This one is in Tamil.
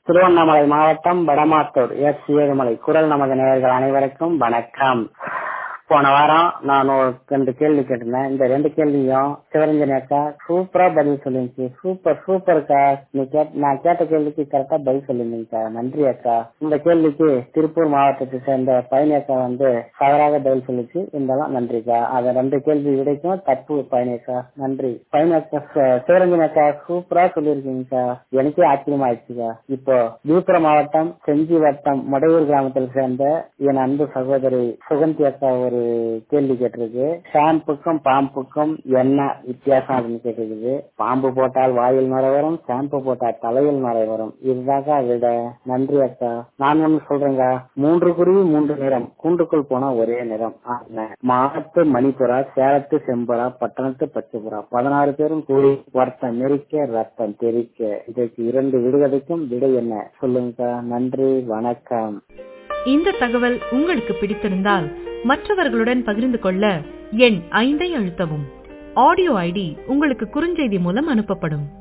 திருவண்ணாமலை மாவட்டம் வடமாத்தூர் எஸ் ஏழுமலை குரல் நமது நேயர்கள் அனைவருக்கும் வணக்கம் போன வாரம் நான் ஒரு ரெண்டு கேள்வி கேட்டிருந்தேன் இந்த ரெண்டு கேள்வியும் சிவரஞ்சனி அக்கா சூப்பரா பதில் சொல்லிருந்துச்சு சூப்பர் சூப்பர்க்கா நீ கேட் நான் கேட்ட கேள்விக்கு கரெக்டா பதில் சொல்லிருந்தீங்கக்கா நன்றி அக்கா இந்த கேள்விக்கு திருப்பூர் மாவட்டத்தை சேர்ந்த பயணி அக்கா வந்து தவறாக பதில் சொல்லிச்சு இருந்தாலும் நன்றிக்கா அந்த ரெண்டு கேள்வி விடைக்கும் தப்பு பயணி அக்கா நன்றி பயணி அக்கா ச- சிவரஞ்சனி அக்கா சூப்பரா சொல்லியிருக்கீங்கக்கா எனக்கே ஆச்சரியமாயிடுச்சுக்கா இப்போ விழுப்புரம் மாவட்டம் செஞ்சி வட்டம் மடையூர் கிராமத்தில் சேர்ந்த என் அன்பு சகோதரி சுகந்தி அக்கா ஒரு கேள்வி கேட்டிருக்கு ஷாம்புக்கும் பாம்புக்கும் என்ன வித்தியாசம் அப்படின்னு கேட்டிருக்கு பாம்பு போட்டால் வாயில் நுரை வரும் ஷாம்பு போட்டால் தலையில் நுரை வரும் இதுதாக்கா விட நன்றி அக்கா நான் ஒண்ணு சொல்றேங்க மூன்று குருவி மூன்று நிறம் கூண்டுக்குள் போனா ஒரே நிறம் ஆமா. மானத்து மணிப்புறா சேலத்து செம்புறா பட்டணத்து பச்சைப்புறா பதினாறு பேரும் கூடி வருத்தம் நெரிக்க ரத்தம் தெரிக்க இதற்கு இரண்டு விடுகதைக்கும் விடை என்ன சொல்லுங்கக்கா நன்றி வணக்கம் இந்த தகவல் உங்களுக்கு பிடித்திருந்தால் மற்றவர்களுடன் பகிர்ந்து கொள்ள எண் ஐந்தை அழுத்தவும் ஆடியோ ஐடி உங்களுக்கு குறுஞ்செய்தி மூலம் அனுப்பப்படும்